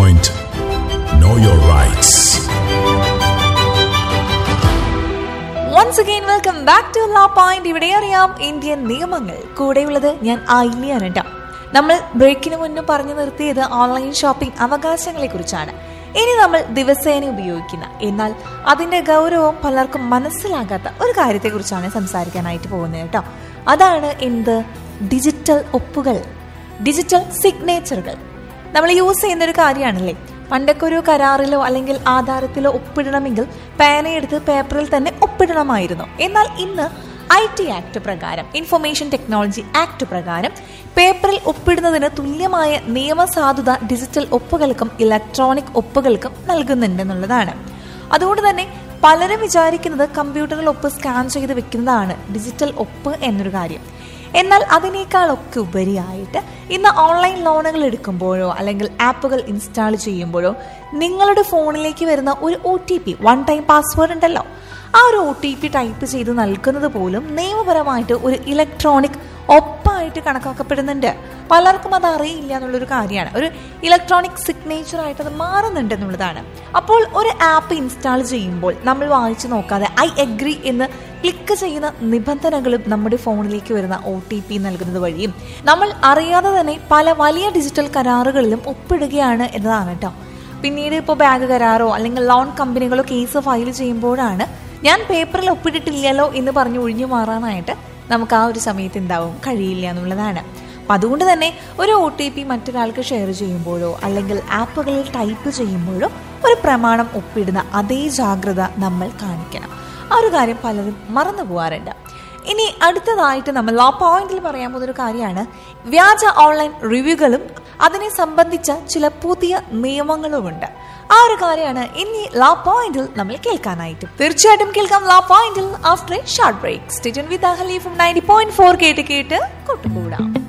point, know your rights. Once again welcome back to law point ഇവിടെ അറിയാം Indian നിയമങ്ങൾ കൂടെയുള്ളത് ഞാൻ ആയില്യാണ് കേട്ടോ നമ്മൾ ബ്രേക്കിന് മുന്നേ പറഞ്ഞു നിർത്തിയത് ഓൺലൈൻ ഷോപ്പിംഗ് അവകാശങ്ങളെ കുറിച്ചാണ് ഇനി നമ്മൾ ദിവസേന ഉപയോഗിക്കുന്ന എന്നാൽ അതിന്റെ ഗൗരവം പലർക്കും മനസ്സിലാകാത്ത ഒരു കാര്യത്തെക്കുറിച്ചാണ് സംസാരിക്കാനായിട്ട് പോകുന്നത് കേട്ടോ അതാണ് എന്ത് ഡിജിറ്റൽ ഒപ്പുകൾ ഡിജിറ്റൽ സിഗ്നേച്ചറുകൾ നമ്മൾ യൂസ് ചെയ്യുന്ന ഒരു കാര്യമാണല്ലേ പണ്ടൊക്കെ ഒരു കരാറിലോ അല്ലെങ്കിൽ ആധാരത്തിലോ ഒപ്പിടണമെങ്കിൽ പേനയെടുത്ത് പേപ്പറിൽ തന്നെ ഒപ്പിടണമായിരുന്നു എന്നാൽ ഇന്ന് ഐ ടി ആക്ട് പ്രകാരം ഇൻഫർമേഷൻ ടെക്നോളജി ആക്ട് പ്രകാരം പേപ്പറിൽ ഒപ്പിടുന്നതിന് തുല്യമായ നിയമസാധുത ഡിജിറ്റൽ ഒപ്പുകൾക്കും ഇലക്ട്രോണിക് ഒപ്പുകൾക്കും നൽകുന്നുണ്ടെന്നുള്ളതാണ് അതുകൊണ്ട് തന്നെ പലരും വിചാരിക്കുന്നത് കമ്പ്യൂട്ടറിൽ ഒപ്പ് സ്കാൻ ചെയ്ത് വെക്കുന്നതാണ് ഡിജിറ്റൽ ഒപ്പ് എന്നൊരു കാര്യം എന്നാൽ അതിനേക്കാളൊക്കെ ഉപരിയായിട്ട് ഇന്ന് ഓൺലൈൻ ലോണുകൾ എടുക്കുമ്പോഴോ അല്ലെങ്കിൽ ആപ്പുകൾ ഇൻസ്റ്റാൾ ചെയ്യുമ്പോഴോ നിങ്ങളുടെ ഫോണിലേക്ക് വരുന്ന ഒരു O T P one time password ഉണ്ടല്ലോ ആ ഒരു ഒ ടി പി ടൈപ്പ് ചെയ്ത് നൽകുന്നത് പോലും നിയമപരമായിട്ട് ഒരു ഇലക്ട്രോണിക് ഒപ്പായിട്ട് കണക്കാക്കപ്പെടുന്നുണ്ട് പലർക്കും അത് അറിയില്ല എന്നുള്ളൊരു കാര്യമാണ് ഒരു ഇലക്ട്രോണിക് സിഗ്നേച്ചർ ആയിട്ട് അത് മാറുന്നുണ്ട് എന്നുള്ളതാണ് അപ്പോൾ ഒരു ആപ്പ് ഇൻസ്റ്റാൾ ചെയ്യുമ്പോൾ നമ്മൾ വായിച്ചു നോക്കാതെ ഐ എഗ്രി എന്ന് ക്ലിക്ക് ചെയ്യുന്ന നിബന്ധനകളും നമ്മുടെ ഫോണിലേക്ക് വരുന്ന ഒ ടി പി നൽകുന്നത് വഴിയും നമ്മൾ അറിയാതെ തന്നെ പല വലിയ ഡിജിറ്റൽ കരാറുകളിലും ഒപ്പിടുകയാണ് എന്നതാണ് കേട്ടോ പിന്നീട് ഇപ്പോൾ ബാഗ് കരാറോ അല്ലെങ്കിൽ ലോൺ കമ്പനികളോ കേസ് ഫയൽ ചെയ്യുമ്പോഴാണ് ഞാൻ പേപ്പറിൽ ഒപ്പിട്ടിട്ടില്ലല്ലോ എന്ന് പറഞ്ഞ് ഒഴിഞ്ഞു മാറാനായിട്ട് നമുക്ക് ആ ഒരു സമയത്ത് എന്താവും കഴിയില്ല എന്നുള്ളതാണ് അപ്പം അതുകൊണ്ട് തന്നെ ഒരു ഒ ടി പി മറ്റൊരാൾക്ക് ഷെയർ ചെയ്യുമ്പോഴോ അല്ലെങ്കിൽ ആപ്പുകളിൽ ടൈപ്പ് ചെയ്യുമ്പോഴോ ഒരു പ്രമാണം ഒപ്പിടുന്ന അതേ ജാഗ്രത നമ്മൾ കാണിക്കണം ആ ഒരു കാര്യം പലരും മറന്നു പോകാറുണ്ട് ഇനി അടുത്തതായിട്ട് നമ്മൾ ലോ പോയിന്റിൽ പറയാൻ പോകുന്ന ഒരു കാര്യമാണ് വ്യാജ ഓൺലൈൻ റിവ്യൂകളും അതിനെ സംബന്ധിച്ച ചില പുതിയ നിയമങ്ങളുമുണ്ട് ആ ഒരു കാര്യമാണ് ഇനി ലോ പോയിന്റിൽ നമ്മൾ കേൾക്കാനായിട്ട് തീർച്ചയായിട്ടും കേൾക്കാം ലോ പോയിന്റിൽ after a short break station with Ahali from ninety point four കേട്ട് കേട്ട് കൂട്ടുകൂടാം